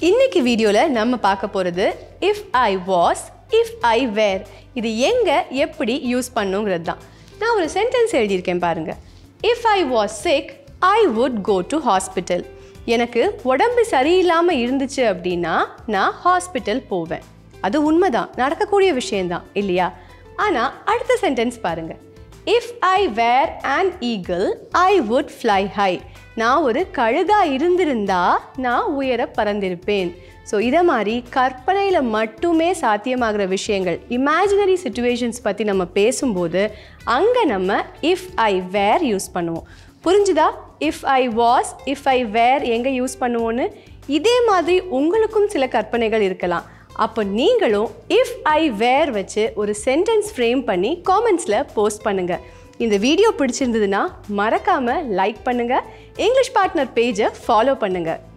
இன்னைக்கு வீடியோவில் நம்ம பார்க்க போகிறது if I was if I were இது எங்கே எப்படி யூஸ் பண்ணுங்கிறது தான் நான் ஒரு சென்டென்ஸ் எழுதியிருக்கேன் பாருங்க if I was sick I would go to hospital எனக்கு உடம்பு சரியில்லாமல் இருந்துச்சு அப்படின்னா நான் ஹாஸ்பிட்டல் போவேன் அது உண்மைதான் நடக்கக்கூடிய விஷயம்தான் இல்லையா ஆனால் அடுத்த சென்டென்ஸ் பாருங்க if I were an eagle I would fly high நான் ஒரு கழுகா இருந்திருந்தா நான் உயர பறந்திருப்பேன் ஸோ இதை மாதிரி கற்பனையில் மட்டுமே சாத்தியமாகிற விஷயங்கள் இமேஜினரி சுச்சுவேஷன்ஸ் பற்றி நம்ம பேசும்போது அங்கே நம்ம இஃப் ஐ வேர் யூஸ் பண்ணுவோம் புரிஞ்சுதா if I was if I were எங்கே யூஸ் பண்ணுவோன்னு இதே மாதிரி உங்களுக்கும் சில கற்பனைகள் இருக்கலாம் அப்போ நீங்களும் இஃப் ஐ வேர் வச்சு ஒரு சென்டென்ஸ் ஃப்ரேம் பண்ணி காமெண்ட்ஸில் போஸ்ட் பண்ணுங்கள் இந்த வீடியோ பிடிச்சிருந்ததுன்னா மறக்காமல் லைக் பண்ணுங்கள் இங்கிலீஷ் பார்ட்னர் பேஜை ஃபாலோ பண்ணுங்கள்